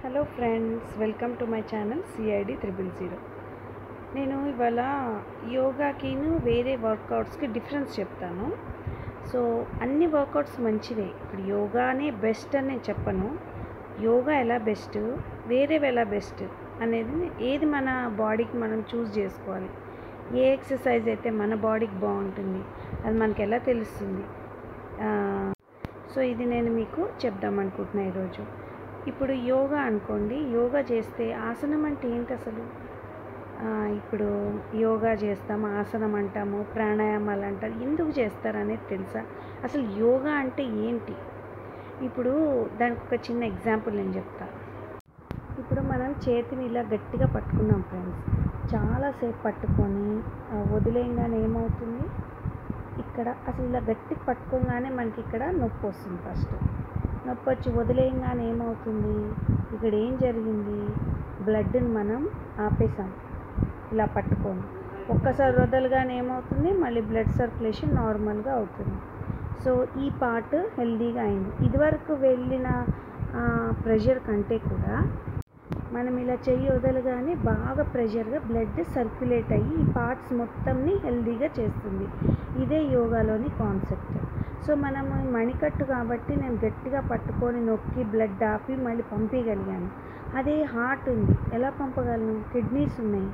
hello friends welcome to my channel CID triple zero నేను ఇవాళ యోగాకిను వేరే వర్కౌట్స్కి డిఫరెన్స్ చెప్తాను సో అన్ని వర్కౌట్స్ మంచివే ఇప్పుడు యోగానే బెస్ట్ అని నేను చెప్పను యోగా ఎలా బెస్ట్ వేరేవి ఎలా బెస్ట్ అనేది ఏది మన బాడీకి మనం చూస్ చేసుకోవాలి ఏ ఎక్సర్సైజ్ అయితే మన బాడీకి బాగుంటుంది అది మనకి ఎలా తెలుస్తుంది ఆ, సో ఇది నేను మీకు చెప్దాం అనుకుంటున్నా ఈరోజు ఇప్పుడు యోగా అనుకోండి యోగా చేస్తే ఆసనం అంటే ఏంటి అసలు ఆ, ఇప్పుడు యోగా చేస్తాం ఆసనం అంటాము ప్రాణాయామాలు అంటారు ఎందుకు చేస్తారు అనేది తెలుసా అసలు యోగా అంటే ఏంటి ఇప్పుడు దానికి ఒక చిన్న ఎగ్జాంపుల్ నేను చెప్తా ఇప్పుడు మనం చేతిని ఇలా గట్టిగా పట్టుకున్నాం ఫ్రెండ్స్ చాలాసేపు పట్టుకొని ఆ, వదిలేయంగానే ఏమవుతుంది ఇక్కడ అసలు ఇలా గట్టిగా పట్టుకోగానే మనకి ఇక్కడ నొప్పి వస్తుంది ఫస్ట్ నొప్పి వచ్చి వదిలేయంగానే ఏమవుతుంది ఇక్కడ ఏం జరిగింది బ్లడ్ని మనం ఆపేసాం ఇలా పట్టుకొని ఒక్కసారి వదలగానే ఏమవుతుంది మళ్ళీ బ్లడ్ సర్క్యులేషన్ నార్మల్గా అవుతుంది సో ఈ పార్ట్ హెల్దీగా అయింది ఇదివరకు వెళ్ళిన ప్రెషర్ కంటే కూడా మనం ఇలా చెయ్యి వదలగానే బాగా ప్రెషర్గా బ్లడ్ సర్క్యులేట్ అయ్యి ఈ పార్ట్స్ మొత్తంని హెల్దీగా చేస్తుంది ఇదే యోగాలోని కాన్సెప్ట్ సో మనం మణికట్టు కాబట్టి నేను గట్టిగా పట్టుకొని నొక్కి బ్లడ్ ఆపి మళ్ళీ పంపించగలిగాను అదే హార్ట్ ఉంది ఎలా పంపగలను కిడ్నీస్ ఉన్నాయి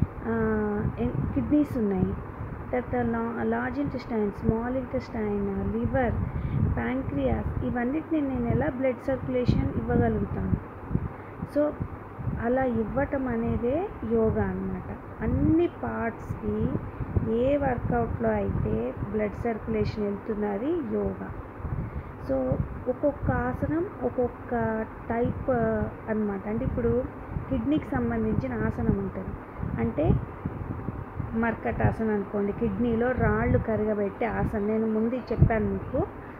కిడ్నీస్ ఉన్నాయి తర్వాత large intestine small intestine liver pancreas ఇవన్నిటిని నేను ఎలా బ్లడ్ సర్క్యులేషన్ ఇవ్వగలుగుతాను సో అలా ఇవ్వటం అనేదే యోగా అన్నమాట అన్ని పార్ట్స్కి ఏ వర్కౌట్లో అయితే బ్లడ్ సర్క్యులేషన్ వెళ్తున్నది యోగా సో ఒక్కొక్క ఆసనం ఒక్కొక్క టైప్ అన్నమాట అంటే ఇప్పుడు కిడ్నీకి సంబంధించిన ఆసనం ఉంటుంది అంటే మర్కటాసనం అనుకోండి కిడ్నీలో రాళ్ళు కరగబెట్టే ఆసనం నేను ముందు చెప్పాను మీకు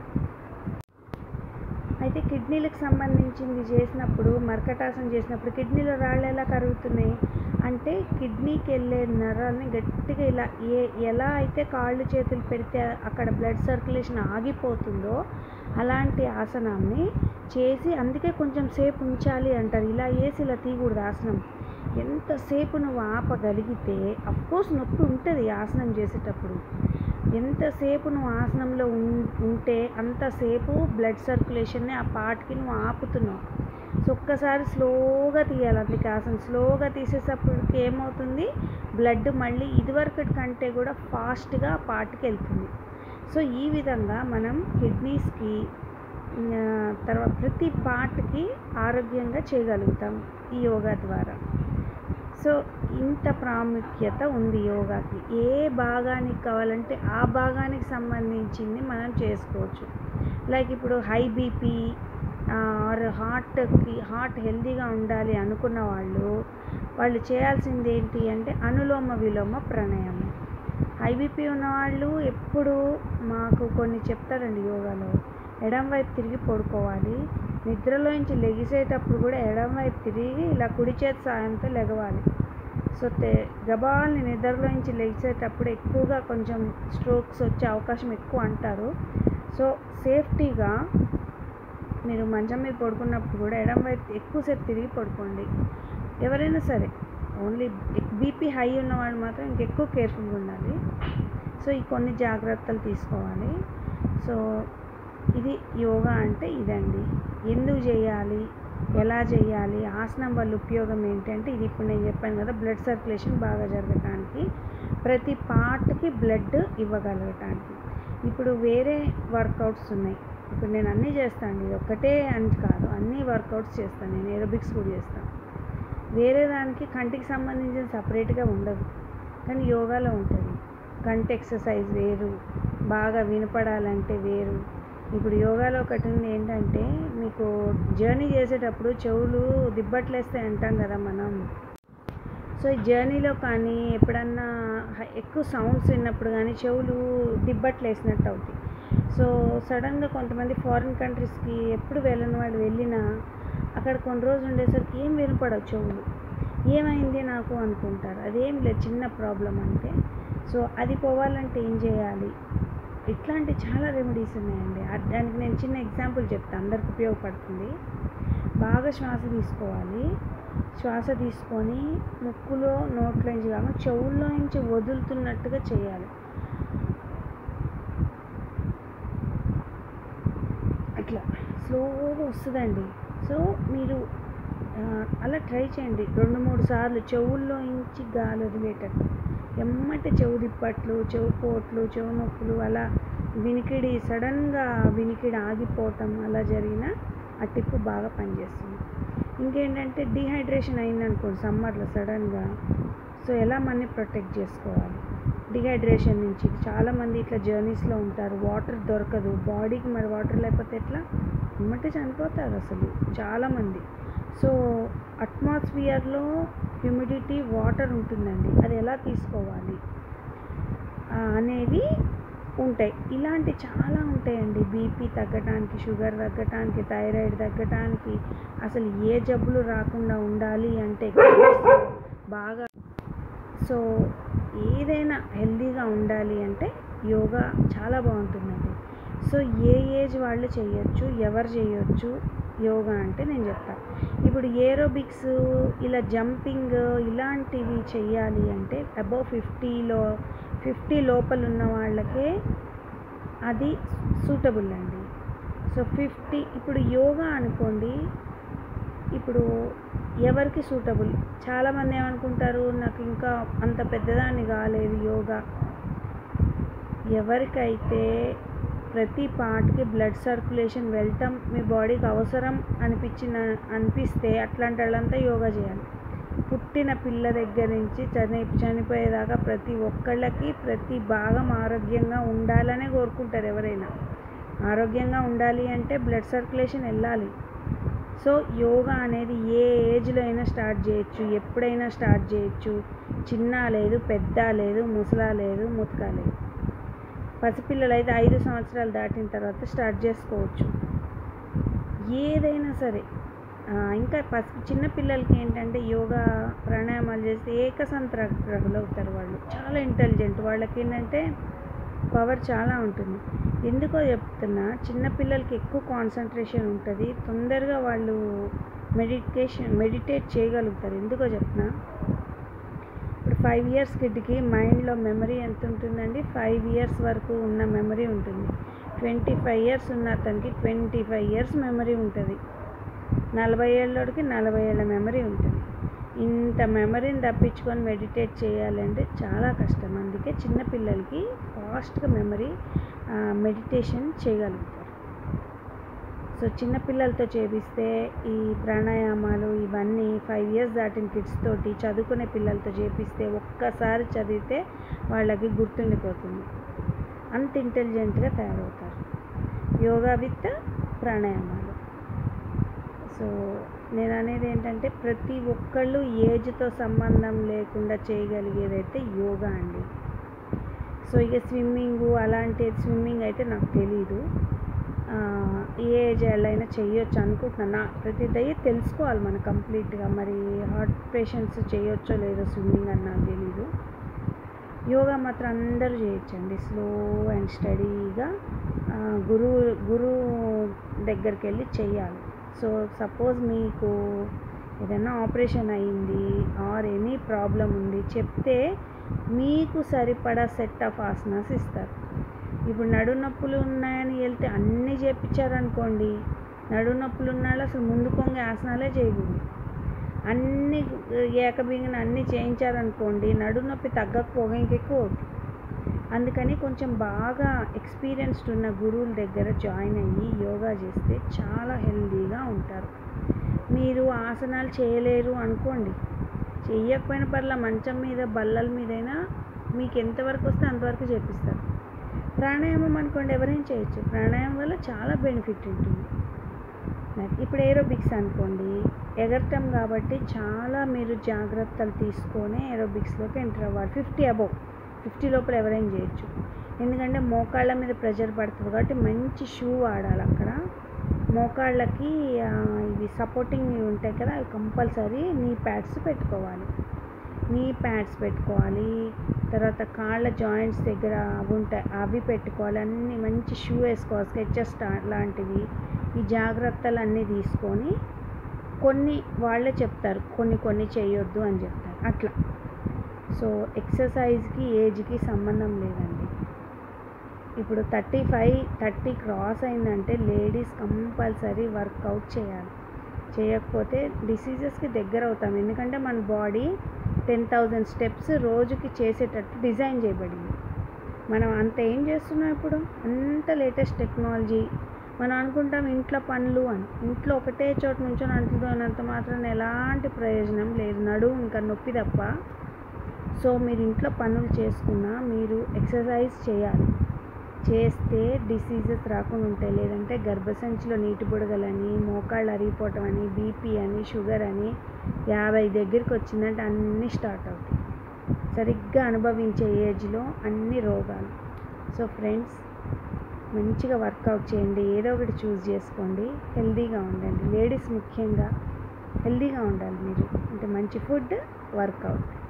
అయితే కిడ్నీలకు సంబంధించింది చేసినప్పుడు మర్కటాసనం చేసినప్పుడు కిడ్నీలో రాళ్ళు ఎలా కరుగుతున్నాయి అంటే కిడ్నీకి వెళ్ళే నరాల్ని గట్టిగా ఇలా ఏ ఎలా అయితే కాళ్ళు చేతులు పెడితే అక్కడ బ్లడ్ సర్క్యులేషన్ ఆగిపోతుందో అలాంటి ఆసనాన్ని చేసి అందుకే కొంచెం సేపు ఉంచాలి అంటారు ఇలా వేసి ఇలా తీయకూడదు ఆసనం ఎంతసేపు నువ్వు ఆపగలిగితే అఫ్కోర్స్ నొప్పి ఉంటుంది ఆసనం చేసేటప్పుడు ఎంతసేపు నువ్వు ఆసనంలో ఉం- ఉంటే అంతసేపు బ్లడ్ సర్క్యులేషన్ని ఆ పార్ట్కి నువ్వు ఆపుతున్నావు సో ఒక్కసారి స్లోగా తీయాలి అందుకే ఆసనం స్లోగా తీసేటప్పటికి ఏమవుతుంది బ్లడ్ మళ్ళీ ఇదివరకటి కంటే కూడా ఫాస్ట్గా ఆ పార్ట్కి వెళ్తుంది సో ఈ విధంగా మనం కిడ్నీస్కి తర్వాత ప్రతి పార్ట్కి ఆరోగ్యంగా చేయగలుగుతాం ఈ యోగా ద్వారా సో ఇంత ప్రాముఖ్యత ఉంది యోగాకి ఏ భాగానికి కావాలంటే ఆ భాగానికి సంబంధించింది మనం చేసుకోవచ్చు లైక్ ఇప్పుడు హై బీపీ ఆర్ హార్ట్కి హార్ట్ హెల్తీగా ఉండాలి అనుకున్న వాళ్ళు వాళ్ళు చేయాల్సింది ఏంటి అంటే అనులోమ విలోమ ప్రాణాయామం హై బీపీ ఉన్నవాళ్ళు ఎప్పుడు మాకు కొన్ని చెప్తారండి యోగాలో ఎడం వైపు తిరిగి పడుకోవాలి నిద్రలోంచి లెగిసేటప్పుడు కూడా ఎడం వైపు తిరిగి ఇలా కుడి చేతి సాయంతో లెగవాలి సో తే గబాల్ని నిద్రలోంచి లెగిసేటప్పుడు ఎక్కువగా కొంచెం స్ట్రోక్స్ వచ్చే అవకాశం ఎక్కువ అంటారు సో సేఫ్టీగా మీరు మంచం మీద పడుకున్నప్పుడు కూడా ఎడం వైపు ఎక్కువసేపు తిరిగి పడుకోండి ఎవరైనా సరే ఓన్లీ బీపీ హై ఉన్న వాళ్ళు మాత్రం ఇంకెక్కువ కేర్ఫుల్గా ఉండాలి సో ఈ కొన్ని జాగ్రత్తలు తీసుకోవాలి సో ఇది యోగా అంటే ఇదండి ఎందుకు చేయాలి ఎలా చేయాలి ఆసనం వల్ల ఉపయోగం ఏంటంటే ఇది ఇప్పుడు నేను చెప్పాను కదా బ్లడ్ సర్క్యులేషన్ బాగా జరగటానికి ప్రతి పార్ట్కి బ్లడ్ ఇవ్వగలగటానికి ఇప్పుడు వేరే వర్కౌట్స్ ఉన్నాయి ఇప్పుడు నేను అన్నీ చేస్తాను ఇది ఒక్కటే అని కాదు అన్ని వర్కౌట్స్ చేస్తాను నేను ఏరోబిక్స్ కూడా చేస్తాను వేరే దానికి కంటికి సంబంధించిన సపరేట్గా ఉండదు కానీ యోగాలో ఉంటుంది కంటి ఎక్సర్సైజ్ వేరు బాగా వినపడాలంటే వేరు ఇప్పుడు యోగాలో ఒకటి ఉంది ఏంటంటే మీకు జర్నీ చేసేటప్పుడు చెవులు దిబ్బట్లేస్తాయి అంటాం కదా మనం సో ఈ జర్నీలో కానీ ఎప్పుడన్నా హై- ఎక్కువ సౌండ్స్ విన్నప్పుడు కానీ చెవులు దిబ్బట్లు వేసినట్టు అవుతాయి సో సడన్గా కొంతమంది ఫారిన్ కంట్రీస్కి ఎప్పుడు వెళ్ళని వాళ్ళు వెళ్ళినా అక్కడ కొన్ని రోజులు ఉండేసరికి ఏం వినపడవు చెవులు ఏమైంది నాకు అనుకుంటారు అదేం లేదు చిన్న ప్రాబ్లం అంటే సో అది పోవాలంటే ఏం చేయాలి ఇట్లాంటి చాలా రెమెడీస్ ఉన్నాయండి ఆ- దానికి నేను చిన్న ఎగ్జాంపుల్ చెప్తాను అందరికి ఉపయోగపడుతుంది బాగా శ్వాస తీసుకోవాలి శ్వాస తీసుకొని ముక్కులో నోట్లో నుంచి కాకుండా చెవుల్లో నుంచి వదులుతున్నట్టుగా చేయాలి అట్లా స్లోగా వస్తుందండి సో మీరు ఆ, అలా ట్రై చేయండి రెండు మూడు సార్లు చెవుల్లో నుంచి గాలి వదిలేటట్టు ఎమ్మటి చెవు దిప్పట్లు చెవు పోట్లు చెవు నొప్పులు అలా వినికిడి సడన్గా వినికిడి ఆగిపోవటం అలా జరిగిన ఆ టిప్పు బాగా పనిచేస్తుంది ఇంకేంటంటే డిహైడ్రేషన్ అయిందనుకోండి సమ్మర్లో సడన్గా సో ఎలా మనని ప్రొటెక్ట్ చేసుకోవాలి డిహైడ్రేషన్ నుంచి చాలామంది ఇట్లా జర్నీస్లో ఉంటారు వాటర్ దొరకదు బాడీకి మరి వాటర్ లేకపోతే ఎట్లా ఎమ్మటే చనిపోతారు అసలు చాలామంది సో అట్మాస్ఫియర్లో హ్యూమిడిటీ వాటర్ ఉంటుందండి అది ఎలా తీసుకోవాలి ఆ, అనేవి ఉంటాయి ఇలాంటి చాలా ఉంటాయండి బీపీ తగ్గటానికి షుగర్ తగ్గటానికి థైరాయిడ్ తగ్గటానికి అసలు ఏ జబ్బులు రాకుండా ఉండాలి అంటే బాగా సో ఏదైనా హెల్తీగా ఉండాలి అంటే యోగా చాలా బాగుంటుందండి సో ఏ ఏజ్ వాళ్ళు చేయొచ్చు ఎవరు చేయొచ్చు యోగా అంటే నేను చెప్తాను ఇప్పుడు ఏరోబిక్స్ ఇలా జంపింగ్ ఇలాంటివి చెయ్యాలి అంటే అబౌవ్ ఫిఫ్టీలో ఫిఫ్టీ లోపల ఉన్న వాళ్ళకే అది సూటబుల్ అండి సో ఫిఫ్టీ ఇప్పుడు యోగా అనుకోండి ఇప్పుడు ఎవరికి సూటబుల్ చాలామంది ఏమనుకుంటారు నాకు ఇంకా అంత పెద్దదాన్ని కాలేదు యోగా ఎవరికైతే ప్రతి పార్ట్కి బ్లడ్ సర్క్యులేషన్ వెళ్ళటం మీ బాడీకి అవసరం అనిపించిన అనిపిస్తే అట్లాంటి వాళ్ళంతా యోగా చేయాలి పుట్టిన పిల్ల దగ్గర నుంచి చని చనిపోయేదాకా ప్రతి ఒక్కళ్ళకి ప్రతి భాగం ఆరోగ్యంగా ఉండాలనే కోరుకుంటారు ఎవరైనా ఆరోగ్యంగా ఉండాలి అంటే బ్లడ్ సర్క్యులేషన్ వెళ్ళాలి సో యోగా అనేది ఏ ఏజ్లో అయినా స్టార్ట్ చేయొచ్చు ఎప్పుడైనా స్టార్ట్ చేయొచ్చు చిన్న లేదు పెద్ద లేదు ముసలా లేదు ముతక లేదు పసిపిల్లలు అయితే ఐదు సంవత్సరాలు దాటిన తర్వాత స్టార్ట్ చేసుకోవచ్చు ఏదైనా సరే ఆ, ఇంకా పసి చిన్న పిల్లలకి ఏంటంటే యోగా ప్రాణాయామాలు చేస్తే ఏకసంత్రగ్రహులు అవుతారు వాళ్ళు చాలా ఇంటెలిజెంట్ వాళ్ళకి ఏంటంటే పవర్ చాలా ఉంటుంది ఎందుకో చెప్తున్నా చిన్నపిల్లలకి ఎక్కువ కాన్సన్ట్రేషన్ ఉంటుంది తొందరగా వాళ్ళు మెడిటేషన్ మెడిటేట్ చేయగలుగుతారు ఎందుకో చెప్తున్నా ఇప్పుడు ఫైవ్ ఇయర్స్ కిడ్కి మైండ్లో మెమరీ ఎంత ఉంటుందండి ఫైవ్ ఇయర్స్ వరకు ఉన్న మెమరీ ఉంటుంది ట్వంటీ ఫైవ్ ఇయర్స్ ఉన్న అతనికి ట్వంటీ ఫైవ్ ఇయర్స్ మెమరీ ఉంటుంది నలభై ఏళ్ళోడికి నలభై ఏళ్ళ మెమరీ ఉంటుంది ఇంత మెమరీని తప్పించుకొని మెడిటేట్ చేయాలంటే చాలా కష్టం అందుకే చిన్నపిల్లలకి ఫాస్ట్గా మెమరీ మెడిటేషన్ చేయగలుగుతారు సో చిన్నపిల్లలతో చేపిస్తే ఈ ప్రాణాయామాలు ఇవన్నీ ఫైవ్ ఇయర్స్ దాటిన కిడ్స్ తోటి చదువుకునే పిల్లలతో చేపిస్తే ఒక్కసారి చదివితే వాళ్ళకి గుర్తుండిపోతుంది అంత ఇంటెలిజెంట్గా తయారవుతారు యోగా విత్ ప్రాణాయామాలు సో నేను అనేది ఏంటంటే ప్రతి ఒక్కళ్ళు ఏజ్తో సంబంధం లేకుండా చేయగలిగేదైతే యోగా అండి సో ఇక స్విమ్మింగ్ అలాంటి స్విమ్మింగ్ అయితే నాకు తెలీదు ఆ, ఏ ఏజ్ వాళ్ళైనా చేయొచ్చు అనుకుంటున్నాను నా ప్రతిదీ తెలుసుకోవాలి మనం కంప్లీట్గా మరి హార్ట్ పేషెంట్స్ చేయొచ్చో లేదో స్విమ్మింగ్ అని నాకు తెలీదు యోగా మాత్రం అందరూ చేయొచ్చండి స్లో అండ్ స్టడీగా గురువు గురువు దగ్గరికి వెళ్ళి చేయాలి సో సపోజ్ మీకు ఏదైనా ఆపరేషన్ అయింది ఆర్ ఎనీ ప్రాబ్లం ఉంది చెప్తే మీకు సరిపడా సెట్ ఆఫ్ ఆసనాస్ ఇస్తారు ఇప్పుడు నడు నొప్పులు ఉన్నాయని వెళ్తే అన్నీ చేపించారనుకోండి నడు నొప్పులు ఉన్నాళ్ళు అసలు ముందు కొంగే ఆసనాలే చేయకూడదు అన్ని ఏకబిగిన అన్నీ చేయించారనుకోండి నడు నొప్పి తగ్గకపోగా ఇంకెక్కువ అవుతుంది అందుకని కొంచెం బాగా ఎక్స్పీరియన్స్డ్ ఉన్న గురువుల దగ్గర జాయిన్ అయ్యి యోగా చేస్తే చాలా హెల్తీగా ఉంటారు మీరు ఆసనాలు చేయలేరు అనుకోండి చెయ్యకపోయిన పర్లా మంచం మీద బల్లల మీదైనా మీకు ఎంతవరకు వస్తే అంతవరకు చేపిస్తారు ప్రాణాయామం అనుకోండి ఎవరైనా చేయొచ్చు ప్రాణాయామం వల్ల చాలా బెనిఫిట్ ఉంటుంది మరి ఇప్పుడు ఏరోబిక్స్ అనుకోండి ఎగరటం కాబట్టి చాలా మీరు జాగ్రత్తలు తీసుకొని ఏరోబిక్స్లోకి ఎంటర్ అవ్వాలి ఫిఫ్టీ అబౌవ్ ఫిఫ్టీ లోపల ఎవరైనా చేయొచ్చు ఎందుకంటే మోకాళ్ళ మీద ప్రెషర్ పడుతుంది కాబట్టి మంచి షూ వాడాలి అక్కడ మోకాళ్ళకి ఆ, ఇవి సపోర్టింగ్ ఉంటాయి కదా అవి కంపల్సరీ నీ ప్యాడ్స్ పెట్టుకోవాలి నీ ప్యాడ్స్ పెట్టుకోవాలి తర్వాత కాళ్ళ జాయింట్స్ దగ్గర అవి ఉంటాయి అవి పెట్టుకోవాలి అన్నీ మంచి షూ వేసుకోవాలి స్కెచెస్ లాంటివి ఈ జాగ్రత్తలు అన్నీ తీసుకొని కొన్ని వాళ్ళే చెప్తారు కొన్ని కొన్ని చేయొద్దు అని చెప్తారు అట్లా సో ఎక్సర్సైజ్కి ఏజ్కి సంబంధం లేదండి ఇప్పుడు థర్టీ ఫైవ్ థర్టీ క్రాస్ అయిందంటే లేడీస్ కంపల్సరీ వర్కౌట్ చేయాలి చేయకపోతే డిసీజెస్కి దగ్గర అవుతాం ఎందుకంటే మన బాడీ టెన్ థౌజండ్ స్టెప్స్ రోజుకి చేసేటట్టు డిజైన్ చేయబడింది మనం అంత ఏం చేస్తున్నాం ఇప్పుడు అంత లేటెస్ట్ టెక్నాలజీ మనం అనుకుంటాం ఇంట్లో పనులు అని ఇంట్లో ఒకటే చోట నుంచొని అంటున్నంత మాత్రం ఎలాంటి ప్రయోజనం లేదు నడుము ఇంకా నొప్పి తప్ప సో మీరు ఇంట్లో పనులు చేసుకున్నా మీరు ఎక్సర్సైజ్ చేయాలి చేస్తే డిసీజెస్ రాకుండా ఉంటాయి లేదంటే గర్భసంచిలో నీటి బుడగలని మోకాళ్ళు అరిగిపోవటం అని బీపీ అని షుగర్ అని యాభై దగ్గరికి వచ్చిందంటే అన్నీ స్టార్ట్ అవుతాయి సరిగ్గా అనుభవించే ఏజ్లో అన్ని రోగాలు సో ఫ్రెండ్స్ మంచిగా వర్కౌట్ చేయండి ఏదో ఒకటి చూస్ చేసుకోండి హెల్తీగా ఉండండి లేడీస్ ముఖ్యంగా హెల్తీగా ఉండాలి మీరు అంటే మంచి ఫుడ్ వర్కౌట్